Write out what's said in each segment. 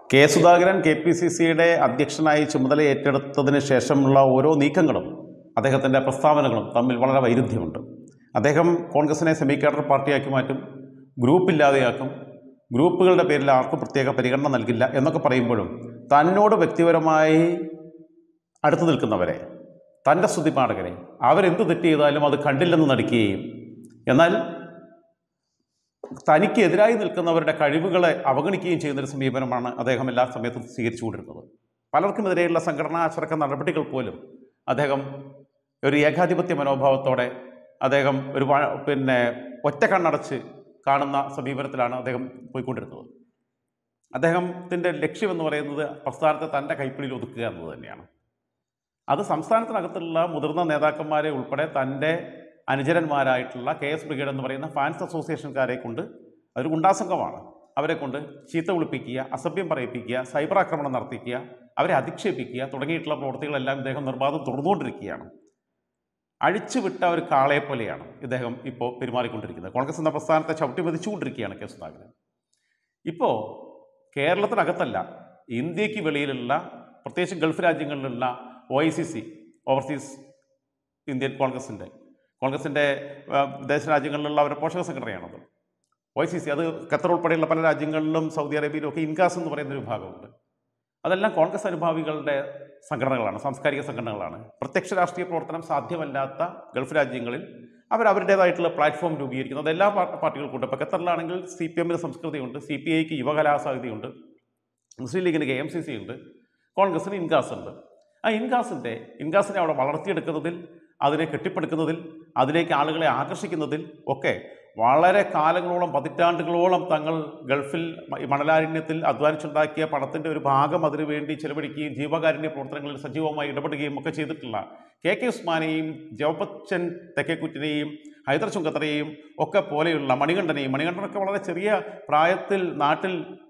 K Sudhakaran K P C സിയുടെ അധ്യക്ഷനായി ചുമതല ഏറ്റെടുത്തതിന് ശേഷമുള്ള ഓരോ നീക്കങ്ങളും അദ്ദേഹത്തിൻ്റെ പ്രസ്താവനകളും തമ്മിൽ വളരെ വൈരുദ്ധ്യമുണ്ട് അദ്ദേഹം കോൺഗ്രസിനെ സെമി കാഡർ പാർട്ടിയാക്കി മാറ്റും ഗ്രൂപ്പില്ലാതെയാക്കും ഗ്രൂപ്പുകളുടെ പേരിൽ ആർക്കും പ്രത്യേക പരിഗണന നൽകില്ല എന്നൊക്കെ പറയുമ്പോഴും തന്നോട് വ്യക്തിപരമായി അടുത്തു നിൽക്കുന്നവരെ തൻ്റെ സ്തുതിപാഠകരെ അവരെന്ത് തെറ്റ് ചെയ്താലും അത് കണ്ടില്ലെന്ന് നടിക്കുകയും എന്നാൽ തനിക്ക് എതിരായി നിൽക്കുന്നവരുടെ കഴിവുകളെ അവഗണിക്കുകയും ചെയ്യുന്നൊരു സമീപനമാണ് അദ്ദേഹം എല്ലാ സമയത്തും സ്വീകരിച്ചുകൊണ്ടിരുന്നത് പലർക്കുമെതിരെയുള്ള സംഘടനാ അച്ചടക്ക നടപടികൾ പോലും അദ്ദേഹം ഒരു ഏകാധിപത്യ മനോഭാവത്തോടെ അദ്ദേഹം ഒരു വ- പിന്നെ ഒറ്റ കണ്ണടച്ച് കാണുന്ന സമീപനത്തിലാണ് അദ്ദേഹം പോയിക്കൊണ്ടിരുന്നത് അദ്ദേഹത്തിൻ്റെ ലക്ഷ്യമെന്ന് പറയുന്നത് പ്രസ്ഥാനത്തെ തൻ്റെ കൈപ്പിടിയിൽ ഒതുക്കുക എന്നത് തന്നെയാണ് അത് സംസ്ഥാനത്തിനകത്തുള്ള മുതിർന്ന നേതാക്കന്മാരെ ഉൾപ്പെടെ തൻ്റെ അനുചരന്മാരായിട്ടുള്ള കെ എസ് ബ്രിഗേഡ് എന്ന് പറയുന്ന ഫാൻസ് അസോസിയേഷൻകാരെ കൊണ്ട് അതൊരു ഗുണ്ടാസംഘമാണ് അവരെ കൊണ്ട് ചീത്ത വിളിപ്പിക്കുക അസഭ്യം പറയിപ്പിക്കുക സൈബർ ആക്രമണം നടത്തിക്കുക അവരെ അധിക്ഷേപിക്കുക തുടങ്ങിയിട്ടുള്ള പ്രവൃത്തികളെല്ലാം ഇദ്ദേഹം നിർബാധം തുടർന്നുകൊണ്ടിരിക്കുകയാണ് അഴിച്ചുവിട്ട ഒരു കാളയെ പോലെയാണ് ഇദ്ദേഹം ഇപ്പോൾ പെരുമാറിക്കൊണ്ടിരിക്കുന്നത് കോൺഗ്രസ് എന്ന പ്രസ്ഥാനത്തെ ചവിട്ടി മതിച്ചുകൊണ്ടിരിക്കുകയാണ് കെ സുധാകരൻ ഇപ്പോൾ കേരളത്തിനകത്തല്ല ഇന്ത്യക്ക് വെളിയിലുള്ള പ്രത്യേകിച്ച് ഗൾഫ് രാജ്യങ്ങളിലുള്ള O I C C overseas Indian കോൺഗ്രസിൻ്റെ കോൺഗ്രസിൻ്റെ ആ, വിദേശ രാജ്യങ്ങളിലുള്ള അവരുടെ പോഷക സംഘടനയാണത് ഒ ഐ സി സി അത് ഖത്തർ ഉൾപ്പെടെയുള്ള പല രാജ്യങ്ങളിലും സൗദി അറേബ്യയിലും ഒക്കെ ഇൻകാസ് എന്ന് പറയുന്ന ഒരു വിഭാഗമുണ്ട് അതെല്ലാം കോൺഗ്രസ് അനുഭാവികളുടെ സംഘടനകളാണ് സാംസ്കാരിക സംഘടനകളാണ് പ്രത്യക്ഷ രാഷ്ട്രീയ പ്രവർത്തനം സാധ്യമല്ലാത്ത ഗൾഫ് രാജ്യങ്ങളിൽ അവർ അവരുടേതായിട്ടുള്ള പ്ലാറ്റ്ഫോം രൂപീകരിക്കുന്നു അത് എല്ലാ പാ- പാർട്ടികൾക്കുണ്ട് ഇപ്പോൾ ഖത്തറിലാണെങ്കിൽ സി പി എമ്മിന് സംസ്കൃതിയുണ്ട് സി പി ഐക്ക് യുവകലാസാഹിതിയുണ്ട് മുസ്ലിം ലീഗിന് കെ എം സി സി ഉണ്ട് കോൺഗ്രസിന് ഇൻകാസ് ഉണ്ട് ആ ഇൻകാസിൻ്റെ ഇൻകാസിനെ അവിടെ വളർത്തിയെടുക്കുന്നതിൽ അതിനെ കെട്ടിപ്പടുക്കുന്നതിൽ അതിലേക്ക് ആളുകളെ ആകർഷിക്കുന്നതിൽ ഒക്കെ വളരെ കാലങ്ങളോളം പതിറ്റാണ്ടുകളോളം തങ്ങൾ ഗൾഫിൽ മ- ഈ മണലാരണ്യത്തിൽ അധ്വാനിച്ചുണ്ടാക്കിയ പണത്തിൻ്റെ ഒരു ഭാഗം അതിനു വേണ്ടി ചെലവഴിക്കുകയും ജീവകാരുണ്യ പ്രവർത്തനങ്ങളിൽ സജീവമായി ഇടപെടുകയും ഒക്കെ ചെയ്തിട്ടുള്ള കെ കെ ഉസ്മാനെയും ജവപ്പച്ചൻ തെക്കേക്കുറ്റിനെയും ഹൈദർ ചുങ്കത്തറയെയും ഒക്കെ പോലെയുള്ള മണികണ്ഠനെയും മണികണ്ഠനൊക്കെ വളരെ ചെറിയ പ്രായത്തിൽ നാട്ടിൽ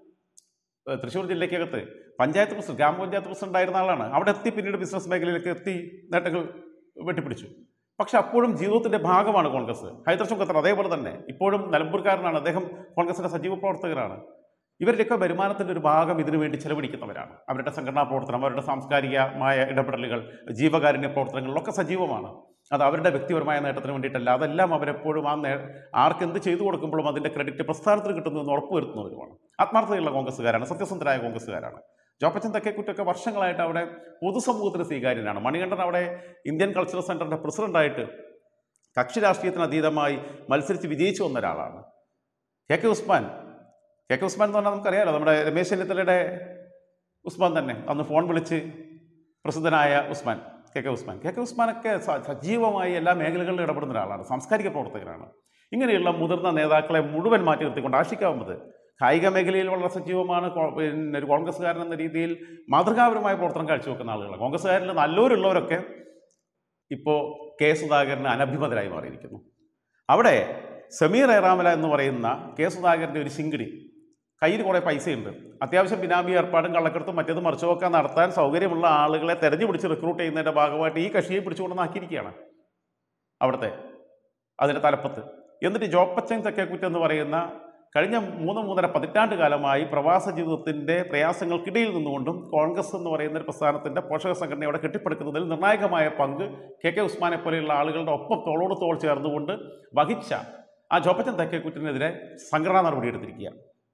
ഏഹ് തൃശ്ശൂർ ജില്ലയ്ക്കകത്ത് പഞ്ചായത്ത് പ്രസിഡന്റ് ഗ്രാമപഞ്ചായത്ത് പ്രസിഡന്റ് ആയിരുന്ന ആളാണ് അവിടെ എത്തി പിന്നീട് ബിസിനസ് മേഖലയിലേക്ക് എത്തി നേട്ടങ്ങൾ വെട്ടിപ്പിടിച്ചു പക്ഷെ അപ്പോഴും ജീവിതത്തിന്റെ ഭാഗമാണ് കോൺഗ്രസ് ഹൈദർ ചുങ്കത്തർ അതേപോലെ തന്നെ ഇപ്പോഴും നിലമ്പൂർക്കാരനാണ് അദ്ദേഹം കോൺഗ്രസിന്റെ സജീവ പ്രവർത്തകരാണ് ഇവരുടെയൊക്കെ വരുമാനത്തിൻ്റെ ഒരു ഭാഗം ഇതിനു വേണ്ടി ചെലവഴിക്കുന്നവരാണ് അവരുടെ സംഘടനാ പ്രവർത്തനം അവരുടെ സാംസ്കാരികമായ ഇടപെടലുകൾ ജീവകാരുണ്യ പ്രവർത്തനങ്ങളിലൊക്കെ സജീവമാണ് അത് അവരുടെ വ്യക്തിപരമായ നേട്ടത്തിന് വേണ്ടിയിട്ടല്ല അതെല്ലാം അവരെപ്പോഴും ആ നേ ആർക്കെന്ത് ചെയ്തു കൊടുക്കുമ്പോഴും അതിൻ്റെ ക്രെഡിറ്റ് പ്രസ്ഥാനത്തിന് കിട്ടുന്നു എന്ന് ഉറപ്പുവരുത്തുന്നവരുമാണ് ആത്മാർത്ഥതയുള്ള കോൺഗ്രസ്സുകാരാണ് സത്യസന്ധരായ കോൺഗ്രസ്സുകാരാണ് ജോപ്പച്ചൻ തെക്കേക്കുറ്റൊക്കെ വർഷങ്ങളായിട്ട് അവിടെ പൊതുസമൂഹത്തിന് സ്വീകാര്യനാണ് മണികണ്ഠൻ അവിടെ ഇന്ത്യൻ കൾച്ചറൽ സെൻ്ററിൻ്റെ പ്രസിഡൻ്റായിട്ട് കക്ഷി രാഷ്ട്രീയത്തിന് അതീതമായി മത്സരിച്ച് വിജയിച്ചു വന്ന ഒരാളാണ് K K Usman K K Usman എന്ന് പറഞ്ഞാൽ നമുക്കറിയാലോ നമ്മുടെ രമേശ് ചെന്നിത്തലയുടെ ഉസ്മാൻ തന്നെ അന്ന് ഫോൺ വിളിച്ച് പ്രസിദ്ധനായ Usman K K Usman K K ഉസ്മാനൊക്കെ സ- സജീവമായി എല്ലാ മേഖലകളിലും ഇടപെടുന്ന ഒരാളാണ് സാംസ്കാരിക പ്രവർത്തകനാണ് ഇങ്ങനെയുള്ള മുതിർന്ന നേതാക്കളെ മുഴുവൻ മാറ്റി നിർത്തിക്കൊണ്ട് ആശിക്കാവുന്നത് കായിക മേഖലയിൽ വളരെ സജീവമാണ് കോ- പിന്നെ ഒരു കോൺഗ്രസ്സുകാരൻ എന്ന രീതിയിൽ മാതൃകാപരമായ പ്രവർത്തനം കാഴ്ചവെക്കുന്ന ആളുകളാണ് കോൺഗ്രസ്സുകാരിൽ നല്ലവരുള്ളവരൊക്കെ ഇപ്പോൾ കെ സുധാകരന് അനഭിമതരായി മാറിയിരിക്കുന്നു അവിടെ സമീർ ഏറാമല എന്ന് പറയുന്ന കെ സുധാകരൻ്റെ ഒരു ശിങ്കിടി കയ്യിൽ കുറേ പൈസയുണ്ട് അത്യാവശ്യം ബിനാമി ഏർപ്പാടും കള്ളക്കടത്തും മറ്റേത് മറിച്ചുമൊക്കെ നടത്താൻ സൗകര്യമുള്ള ആളുകളെ തെരഞ്ഞു പിടിച്ച് റിക്രൂട്ട് ചെയ്യുന്നതിൻ്റെ ഭാഗമായിട്ട് ഈ കക്ഷിയെ പിടിച്ചുകൊണ്ട് നാക്കിയിരിക്കുകയാണ് അവിടുത്തെ അതിൻ്റെ തലപ്പത്ത് എന്നിട്ട് ജോപ്പച്ചൻ തെക്കേക്കുറ്റ് എന്ന് പറയുന്ന കഴിഞ്ഞ മൂന്ന് മൂന്നര പതിറ്റാണ്ട് കാലമായി പ്രവാസ ജീവിതത്തിൻ്റെ പ്രയാസങ്ങൾക്കിടയിൽ നിന്നുകൊണ്ടും കോൺഗ്രസ് എന്ന് പറയുന്ന ഒരു പ്രസ്ഥാനത്തിൻ്റെ പോഷക സംഘടനയോടെ കെട്ടിപ്പടുക്കുന്നതിൽ നിർണായകമായ പങ്ക് കെ കെ ഉസ്മാനെ പോലെയുള്ള ആളുകളുടെ ഒപ്പം തോളോട് തോൾ ചേർന്നുകൊണ്ട് വഹിച്ച ആ ജോപ്പച്ചൻ തെക്കേക്കുറ്റിനെതിരെ സംഘടനാ നടപടിയെടുത്തിരിക്കുക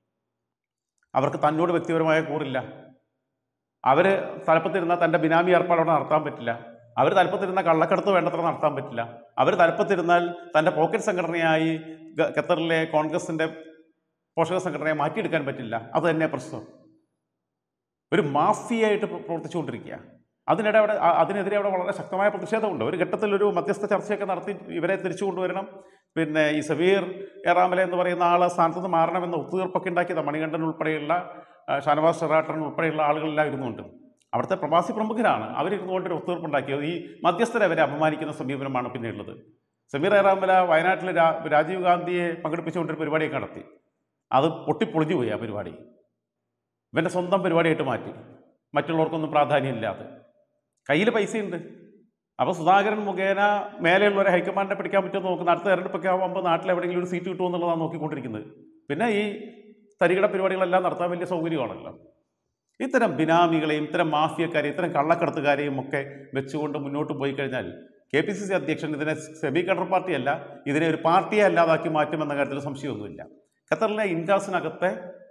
അവർക്ക് തന്നോട് വ്യക്തിപരമായ കൂറില്ല അവർ തലപ്പത്തിരുന്ന തൻ്റെ ബിനാമി ഏർപ്പാട് അവിടെ നടത്താൻ പറ്റില്ല അവർ തലപ്പത്തിരുന്ന കള്ളക്കടത്ത് വേണ്ടത്ര നടത്താൻ പറ്റില്ല അവർ തലപ്പത്തിരുന്നാൽ തൻ്റെ പോക്കറ്റ് സംഘടനയായി ഗ- ഖത്തറിലെ കോൺഗ്രസിൻ്റെ പോഷക സംഘടനയെ മാറ്റിയെടുക്കാൻ പറ്റില്ല അത് തന്നെ പ്രശ്നം ഒരു മാഫിയായിട്ട് പ്ര- പ്രവർത്തിച്ചുകൊണ്ടിരിക്കുക അതിനിടെ അവിടെ അ- അതിനെതിരെ അവിടെ വളരെ ശക്തമായ പ്രതിഷേധമുണ്ട് ഒരു ഘട്ടത്തിൽ ഒരു മധ്യസ്ഥ ചർച്ചയൊക്കെ നടത്തി ഇവരെ തിരിച്ചു കൊണ്ടുവരണം പിന്നെ ഈ സബീർ ഏറാമല എന്ന് പറയുന്ന ആൾ സ്ഥാനത്ത് നിന്ന് മാറണമെന്ന ഒത്തുതീർപ്പൊക്കെ ഉണ്ടാക്കിയത് മണികണ്ഠൻ ഉൾപ്പെടെയുള്ള ആ, ഷാനവാസ് ഷെറാട്ടൻ ഉൾപ്പെടെയുള്ള ആളുകളെല്ലാം ഇരുന്നുകൊണ്ട് അവിടുത്തെ പ്രവാസി പ്രമുഖരാണ് അവരിരുന്നുകൊണ്ട് ഒരു ഒത്തുതീർപ്പുണ്ടാക്കിയത് ഈ മധ്യസ്ഥരെ അവരെ അപമാനിക്കുന്ന സമീപനമാണ് പിന്നെ ഉള്ളത് സമീർ ഏറാമല വയനാട്ടിൽ രാ- രാജീവ് ഗാന്ധിയെ പങ്കെടുപ്പിച്ചുകൊണ്ടൊരു പരിപാടിയൊക്കെ നടത്തി അത് പൊട്ടിപ്പൊളിഞ്ഞു പോയി ആ പരിപാടി ഇവൻ്റെ സ്വന്തം പരിപാടിയായിട്ട് മാറ്റി മറ്റുള്ളവർക്കൊന്നും പ്രാധാന്യമില്ലാതെ കയ്യിൽ പൈസയുണ്ട് അപ്പോൾ സുധാകരൻ മുഖേന മേലെയുള്ളവരെ ഹൈക്കമാൻഡിനെ പിടിക്കാൻ പറ്റുമോ നോക്കുന്ന അടുത്ത തെരഞ്ഞെടുപ്പൊക്കെ ആകുമ്പോൾ നാട്ടിൽ എവിടെയെങ്കിലും ഒരു സീറ്റ് കിട്ടുമോ എന്നുള്ളതാണ് നോക്കിക്കൊണ്ടിരിക്കുന്നത് പിന്നെ ഈ തരികിട പരിപാടികളെല്ലാം നടത്താൻ വലിയ സൗകര്യമാണല്ലോ ഇത്തരം ബിനാമികളെയും ഇത്തരം മാഫിയക്കാരെയും ഇത്തരം കള്ളക്കടത്തുകാരെയും ഒക്കെ വെച്ചുകൊണ്ട് മുന്നോട്ട് പോയി കഴിഞ്ഞാൽ കെ പി സി സി അധ്യക്ഷൻ ഇതിനെ സെമി കണ്ടർ പാർട്ടിയല്ല ഇതിനെ ഒരു പാർട്ടിയെ അല്ലാതാക്കി മാറ്റുമെന്ന കാര്യത്തിൽ സംശയമൊന്നുമില്ല ഖത്തറിലെ ഇൻകാസിനകത്തെ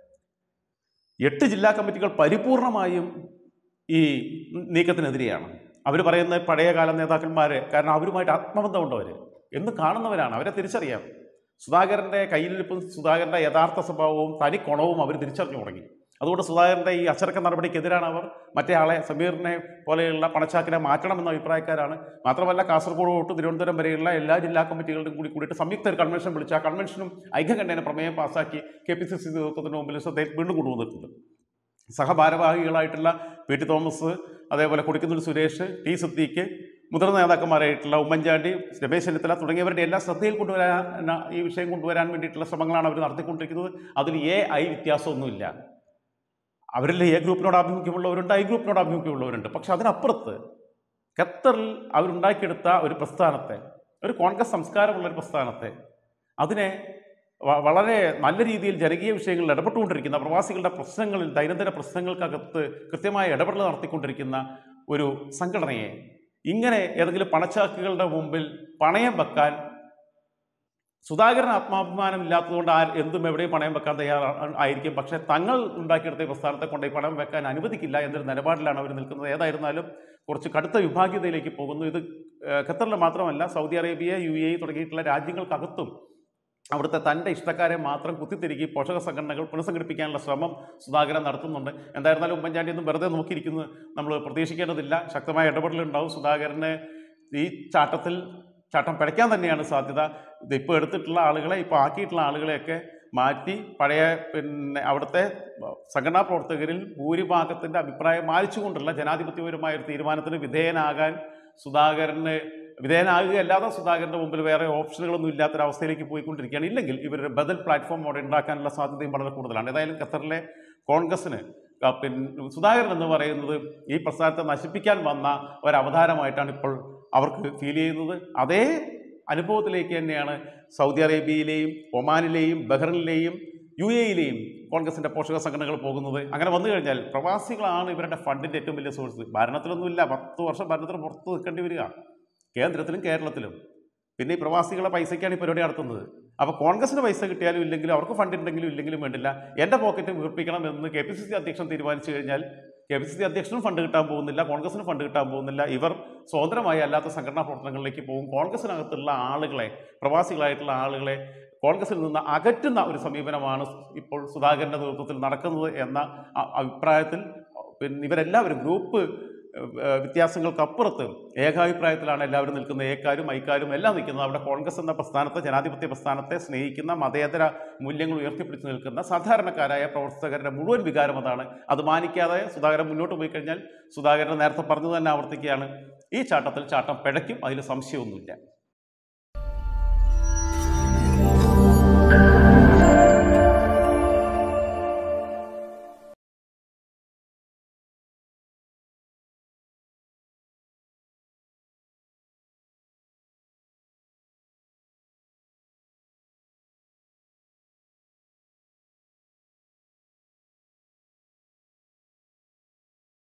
എട്ട് ജില്ലാ കമ്മിറ്റികൾ പരിപൂർണമായും ഈ നീക്കത്തിനെതിരെയാണ് അവർ പറയുന്ന പഴയകാല നേതാക്കന്മാർ കാരണം അവരുമായിട്ട് ആത്മബന്ധമുണ്ട് അവർ എന്ന് കാണുന്നവരാണ് അവരെ തിരിച്ചറിയാം സുധാകരൻ്റെ കയ്യിലിരിപ്പും സുധാകരൻ്റെ യഥാർത്ഥ സ്വഭാവവും തനി കുണവും അവർ തിരിച്ചറിഞ്ഞു തുടങ്ങി അതുകൊണ്ട് സുധാകരൻ്റെ ഈ അച്ചടക്ക നടപടിക്കെതിരാണ് അവർ മറ്റേ ആളെ സമീറിനെ പോലെയുള്ള പണച്ചാക്കിനെ മാറ്റണമെന്ന അഭിപ്രായക്കാരാണ് മാത്രമല്ല കാസർഗോഡ് തൊട്ട് തിരുവനന്തപുരം വരെയുള്ള എല്ലാ ജില്ലാ കമ്മിറ്റികളുടെയും കൂടി കൂടിയിട്ട് സംയുക്ത ഒരു കൺവെൻഷൻ വിളിച്ച് ആ കൺവെൻഷനും ഐക്യകണ്ഠേന പ്രമേയം പാസ്സാക്കി കെ പി സി സി നേതൃത്വത്തിന് മുമ്പിൽ ശ്രദ്ധയിൽ വീണ്ടും കൊണ്ടുവന്നിട്ടുണ്ട് സഹഭാരവാഹികളായിട്ടുള്ള പി ടി തോമസ് അതേപോലെ കൊടിക്കുന്നിൽ സുരേഷ് ടി സിദ്ദീഖ് മുതിർന്ന നേതാക്കന്മാരായിട്ടുള്ള ഉമ്മൻചാണ്ടി രമേശ് ചെന്നിത്തല തുടങ്ങിയവരുടെ എല്ലാ ശ്രദ്ധയിൽ കൊണ്ടുവരാൻ ഈ വിഷയം കൊണ്ടുവരാൻ വേണ്ടിയിട്ടുള്ള ശ്രമങ്ങളാണ് അവർ നടത്തിക്കൊണ്ടിരിക്കുന്നത് അതിൽ എ ഐ വ്യത്യാസമൊന്നുമില്ല അവരിൽ എ ഗ്രൂപ്പിനോട് ആഭിമുഖ്യമുള്ളവരുണ്ട് ഐ ഗ്രൂപ്പിനോട് ആഭിമുഖ്യമുള്ളവരുണ്ട് പക്ഷെ അതിനപ്പുറത്ത് ഖത്തറിൽ അവരുണ്ടാക്കിയെടുത്ത ഒരു പ്രസ്ഥാനത്തെ ഒരു കോൺഗ്രസ് സംസ്കാരമുള്ള ഒരു പ്രസ്ഥാനത്തെ അതിനെ വ- വളരെ നല്ല രീതിയിൽ ജനകീയ വിഷയങ്ങളിൽ ഇടപെട്ടുകൊണ്ടിരിക്കുന്ന പ്രവാസികളുടെ പ്രശ്നങ്ങളിൽ ദൈനംദിന പ്രശ്നങ്ങൾക്കകത്ത് കൃത്യമായ ഇടപെടൽ നടത്തിക്കൊണ്ടിരിക്കുന്ന ഒരു സംഘടനയെ ഇങ്ങനെ ഏതെങ്കിലും പണച്ചാക്കുകളുടെ മുമ്പിൽ പണയം വെക്കാൻ സുധാകരൻ ആത്മാഭിമാനം ഇല്ലാത്തതുകൊണ്ട് ആ എന്തും എവിടെയും പണയം വെക്കാൻ തയ്യാർ ആയിരിക്കും പക്ഷേ തങ്ങൾ ഉണ്ടാക്കിയെടുത്ത ഈ പ്രസ്ഥാനത്തെ കൊണ്ട് ഈ പണം വെക്കാൻ അനുവദിക്കില്ല എന്നൊരു നിലപാടിലാണ് അവർ നിൽക്കുന്നത് ഏതായിരുന്നാലും കുറച്ച് കടുത്ത വിഭാഗീയതയിലേക്ക് പോകുന്നു ഇത് ഏഹ്, ഖത്തറിൽ മാത്രമല്ല സൗദി അറേബ്യ യു എ തുടങ്ങിയിട്ടുള്ള രാജ്യങ്ങൾക്കകത്തും അവിടുത്തെ തൻ്റെ ഇഷ്ടക്കാരെ മാത്രം കുത്തിത്തിരുകി പോഷക സംഘടനകൾ പുനഃസംഘടിപ്പിക്കാനുള്ള ശ്രമം സുധാകരൻ നടത്തുന്നുണ്ട് എന്തായിരുന്നാലും ഉമ്മൻചാണ്ടി ഒന്നും വെറുതെ നോക്കിയിരിക്കുന്നത് നമ്മൾ പ്രതീക്ഷിക്കേണ്ടതില്ല ശക്തമായ ഇടപെടലുണ്ടാവും സുധാകരന് ഈ ചാട്ടത്തിൽ ചാട്ടം പിഴയ്ക്കാൻ തന്നെയാണ് സാധ്യത ഇത് ഇപ്പോൾ എടുത്തിട്ടുള്ള ആളുകളെ ഇപ്പോൾ ആക്കിയിട്ടുള്ള ആളുകളെയൊക്കെ മാറ്റി പഴയ പിന്നെ അവിടുത്തെ സംഘടനാ പ്രവർത്തകരിൽ ഭൂരിഭാഗത്തിൻ്റെ അഭിപ്രായം മാനിച്ചുകൊണ്ടുള്ള ജനാധിപത്യപരമായ ഒരു തീരുമാനത്തിന് വിധേയനാകാൻ സുധാകരന് വിധേയനാകുകയല്ലാതെ സുധാകരൻ്റെ മുമ്പിൽ വേറെ ഓപ്ഷനുകളൊന്നും ഇല്ലാത്തൊരവസ്ഥയിലേക്ക് പോയിക്കൊണ്ടിരിക്കുകയാണ് ഇല്ലെങ്കിൽ ഇവരുടെ ബദൽ പ്ലാറ്റ്ഫോം അവിടെ ഉണ്ടാക്കാനുള്ള സാധ്യതയും വളരെ കൂടുതലാണ് ഏതായാലും ഖത്തറിലെ കോൺഗ്രസ്സിന് ആ, പിന്നെ സുധാകരൻ എന്ന് പറയുന്നത് ഈ പ്രസ്ഥാനത്തെ നശിപ്പിക്കാൻ വന്ന ഒരവതാരമായിട്ടാണ് ഇപ്പോൾ അവർക്ക് ഫീൽ ചെയ്യുന്നത് അതേ അനുഭവത്തിലേക്ക് തന്നെയാണ് സൗദി അറേബ്യയിലെയും ഒമാനിലെയും ബഹ്റിനിലെയും യു എയിലെയും കോൺഗ്രസിൻ്റെ പോഷക സംഘടനകൾ പോകുന്നത് അങ്ങനെ വന്നു കഴിഞ്ഞാൽ പ്രവാസികളാണ് ഇവരുടെ ഫണ്ടിൻ്റെ ഏറ്റവും വലിയ സോഴ്സ് ഭരണത്തിലൊന്നുമില്ല പത്ത് വർഷം ഭരണത്തിന് പുറത്ത് നിൽക്കേണ്ടി വരിക കേന്ദ്രത്തിലും കേരളത്തിലും പിന്നെ ഈ പ്രവാസികളെ പൈസയ്ക്കാണ് ഈ പരിപാടി നടത്തുന്നത് അപ്പോൾ കോൺഗ്രസിന് പൈസ കിട്ടിയാലും ഇല്ലെങ്കിലും അവർക്ക് ഫണ്ട് ഉണ്ടെങ്കിലും ഇല്ലെങ്കിലും വേണ്ടില്ല എൻ്റെ പോക്കറ്റ് വീർപ്പിക്കണം എന്ന് കെ പി സി സി അധ്യക്ഷൻ തീരുമാനിച്ചു കഴിഞ്ഞാൽ കെ പി സി സി അധ്യക്ഷനും ഫണ്ട് കിട്ടാൻ പോകുന്നില്ല കോൺഗ്രസിനും ഫണ്ട് കിട്ടാൻ പോകുന്നില്ല ഇവർ സ്വതന്ത്രമായി അല്ലാത്ത സംഘടനാ പ്രവർത്തനങ്ങളിലേക്ക് പോകും കോൺഗ്രസിനകത്തുള്ള ആളുകളെ പ്രവാസികളായിട്ടുള്ള ആളുകളെ കോൺഗ്രസിൽ നിന്ന് അകറ്റുന്ന ഒരു സമീപനമാണ് ഇപ്പോൾ സുധാകരൻ്റെ നേതൃത്വത്തിൽ നടക്കുന്നത് എന്ന അ- അഭിപ്രായത്തിൽ പിന്നെ ഇവരെല്ലാവരും ഗ്രൂപ്പ് ഏഹ്, വ്യത്യാസങ്ങൾക്കപ്പുറത്ത് ഏകാഭിപ്രായത്തിലാണ് എല്ലാവരും നിൽക്കുന്നത് ഏക്കാരും ഐക്കാരും എല്ലാം നിൽക്കുന്നത് അവിടെ കോൺഗ്രസ് എന്ന പ്രസ്ഥാനത്തെ ജനാധിപത്യ പ്രസ്ഥാനത്തെ സ്നേഹിക്കുന്ന മതേതര മൂല്യങ്ങൾ ഉയർത്തിപ്പിടിച്ച് നിൽക്കുന്ന സാധാരണക്കാരായ പ്രവർത്തകരുടെ മുഴുവൻ വികാരം അതാണ് അത് മാനിക്കാതെ സുധാകരൻ മുന്നോട്ട് പോയി കഴിഞ്ഞാൽ സുധാകരൻ നേരത്തെ പറഞ്ഞു തന്നെ ആവർത്തിക്കുകയാണ് ഈ ചാട്ടത്തിൽ ചാട്ടം പിഴയ്ക്കും അതിൽ സംശയമൊന്നുമില്ല